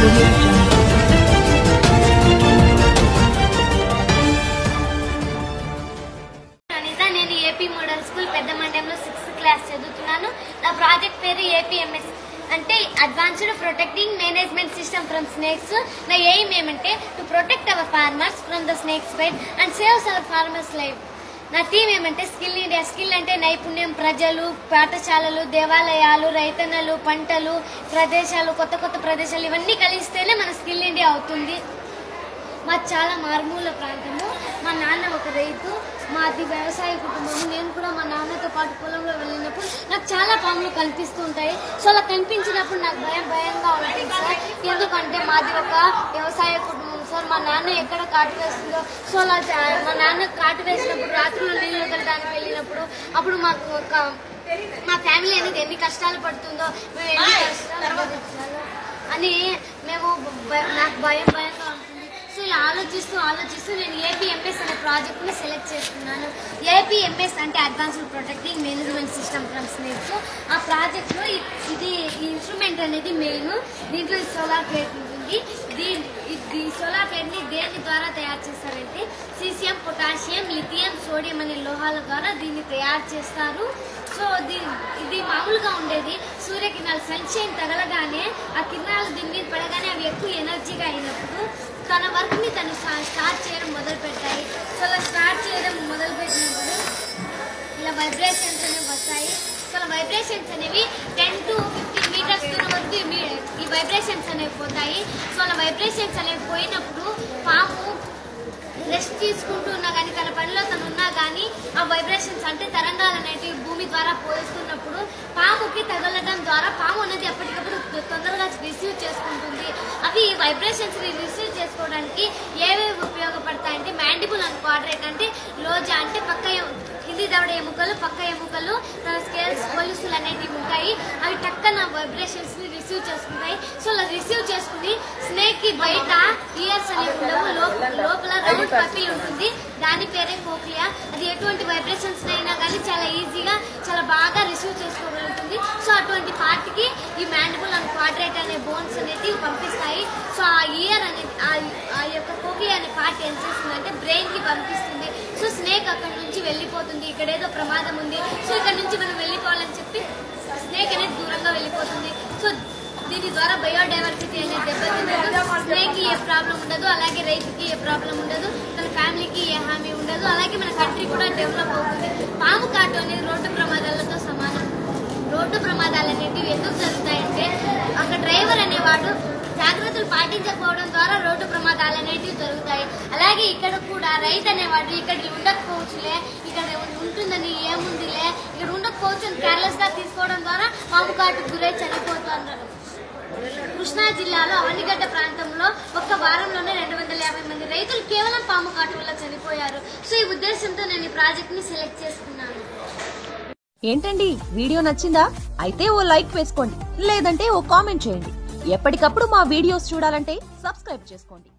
audio jungle. Anitha నేను AP model school పెద్ద మండలంలో సిక్స్త్ క్లాస్ చదువుతున్నాను నా ప్రాజెక్ట్ పేరు ఏపీఎంఎస్ అంటే advanced protecting management system from snakes నా ఎయిమ్ ఏమంటే to protect our farmers from the snakes bite and saves our farmers life నా థీమ్ ఏమంటే స్కిల్ ఇండియా స్కిల్ అంటే నైపుణ్యం ప్రజలు పాఠశాలలు దేవాలయాలు రైతన్నలు పంటలు ప్రదేశాలు కొత్త కొత్త ప్రదేశాలు ఇవన్నీ కలిస్తేనే మన స్కిల్ ఇండియా అవుతుంది మాది చాలా మారుమూల ప్రాంతము మా నాన్న ఒక రైతు మాది వ్యవసాయ కుటుంబము నేను కూడా మా నాన్నతో పాటు పొలంలో వెళ్ళినప్పుడు నాకు చాలా పాములు కనిపిస్తూ ఉంటాయి సో అలా కనిపించినప్పుడు నాకు భయం భయంగా ఉంటుంది సార్ ఎందుకంటే మాది ఒక వ్యవసాయ కుటుంబం సార్ మా నాన్న ఎక్కడ కాటు వేస్తుందో సో అలా చా- మా నాన్న కాటు వేసినప్పుడు రాత్రులు నీళ్ళు వదలడానికి వెళ్ళినప్పుడు అప్పుడు మాకు ఒక మా ఫ్యామిలీ అనేది ఎన్ని కష్టాలు పడుతుందో మేము ఎన్ని కష్టాలు అనుభవించాలో అని మేము భ- నాకు భయం భయంగా ఉంటుంది సో ఇలా ఆలోచిస్తూ ఆలోచిస్తూ నేను ఏపీఎంఎస్ అనే ప్రాజెక్ట్ని సెలెక్ట్ చేసుకున్నాను ఏపీఎంఎస్ అంటే advanced protecting management system from snakes ఆ ప్రాజెక్ట్లో ఇ- ఇది ఈ ఇన్స్ట్రుమెంట్ అనేది మెయిన్ దీంట్లో సోలార్ ప్లేట్ ఉంటుంది దీని ఈ సోలార్ ప్లేట్ ని దేని ద్వారా తయారు చేస్తారంటే సీసియం పొటాషియం లిథియం సోడియం అనే లోహాల ద్వారా దీన్ని తయారు చేస్తారు సో దీని ఇది మామూలుగా ఉండేది సూర్యకిరణాలు సన్షైన్ తగలగానే ఆ కిరణాలు దీని మీద పడగానే అవి ఎక్కువ ఎనర్జీగా అయినప్పుడు తన వర్క్ ని తను స్టా- స్టార్ట్ చేయడం మొదలు పెట్టాయి సో అలా స్టార్ట్ చేయడం మొదలు పెట్టినప్పుడు ఇలా వైబ్రేషన్స్ అనేవి వస్తాయి సో అలా వైబ్రేషన్స్ అనేవి టెన్ టు ఫిఫ్టీన్ మీటర్స్ దూరం వరకు ఈ మీ- ఈ వైబ్రేషన్స్ అనేవి పోతాయి సో అలా వైబ్రేషన్స్ అనేవి పోయినప్పుడు పాము రెస్ట్ తీసుకుంటూ ఉన్నా కానీ తన పనిలో తను ఉన్నా కానీ ఆ వైబ్రేషన్స్ అంటే తరంగాలు అనేటివి భూమి ద్వారా పోస్తున్నప్పుడు పాముకి తగలడం ద్వారా పాము అనేది ఎప్పటికప్పుడు తొందరగా రిసీవ్ చేసుకుంటుంది అవి ఈ వైబ్రేషన్స్ ని రిసీవ్ చేసుకోవడానికి ఏవేవి ఉపయోగపడతాయంటే మ్యాండిబుల్ అండ్ క్వాడ్రేట్ అంటే లోజా అంటే పక్క ఎము- కింది దవడ ఎముకలు పక్క ఎముకలు తన స్కేల్స్ పోలీసులు అనేటివి ఉంటాయి అవి టక్కన వైబ్రేషన్స్ ని రిసీవ్ చేసుకుంటాయి సో అలా రిసీవ్ చేసుకుని స్నేక్ కి బయట ఇయర్స్ అనేవి ఉండవు లోప- లోపల రౌండ్ పఫిల్ ఉంటుంది దాని పేరే కోక్లియా అది ఎటువంటి వైబ్రేషన్స్ అయినా కానీ చాలా ఈజీగా చాలా బాగా రిసీవ్ చేసుకోగలుగుతుంది సో అటువంటి పార్ట్ కి ఈ మ్యాండిబుల్ అండ్ క్వాడ్రేట్ అనే బోన్స్ అనేది పంపిస్తాయి సో ఆ ఇయర్ అనేది ఆ- ఆ యొక్క కోక్లియా అనే పార్ట్ ఏం చేస్తుందంటే బ్రెయిన్ కి పంపిస్తుంది సో స్నేక్ అక్కడ నుంచి వెళ్ళిపోతుంది ఇక్కడ ఏదో ప్రమాదం ఉంది సో ఇక్కడ నుంచి మనం వెళ్ళిపోవాలని చెప్పి స్నేక్ అనేది దూరంగా వెళ్ళిపోతుంది సో దీని ద్వారా బయోడైవర్సిటీ అనేది దెబ్బతిండదు స్నేక్ ఏ ప్రాబ్లం ఉండదు అలాగే రైతుకి ఏ ప్రాబ్లం ఉండదు తన ఫ్యామిలీకి ఏ హామీ ఉండదు అలాగే మన కంట్రీ కూడా డెవలప్ అవుతుంది పాము కాటు అనేది రోడ్డు ప్రమాదాలతో సమానం రోడ్డు ప్రమాదాలు అనేటివి ఎందుకు జరుగుతాయంటే అక్కడ డ్రైవర్ అనేవాడు జాగ్రత్తలు పాటించకపోవడం ద్వారా రోడ్డు ప్రమాదాలు అనేటివి జరుగుతాయి అలాగే ఇక్కడ కూడా రైతు అనేవాడు ఇక్కడ ఉండకపోవచ్చులే ఇక్కడ ఉంటుందని ఏముందిలే ఇక్కడ ఉండకపోవచ్చు అని కేర్లెస్ గా తీసుకోవడం ద్వారా పాము కాటుకు గురై చనిపోతున్నారు కృష్ణా జిల్లాలో అవనిగడ్డ ప్రాంతంలో ఒక్క వారంలోనే రెండు వందల యాభై మంది రైతులు కేవలం పాము కాటు వల్ల చనిపోయారు సో ఈ ఉద్దేశంతో నేను ఈ ప్రాజెక్ట్ ని సెలెక్ట్ చేసుకున్నాను ఏంటండి వీడియో నచ్చిందా అయితే ఓ లైక్ వేసుకోండి లేదంటే ఓ కామెంట్ చేయండి ఎప్పటికప్పుడు మా వీడియోస్ చూడాలంటే సబ్స్క్రైబ్ చేసుకోండి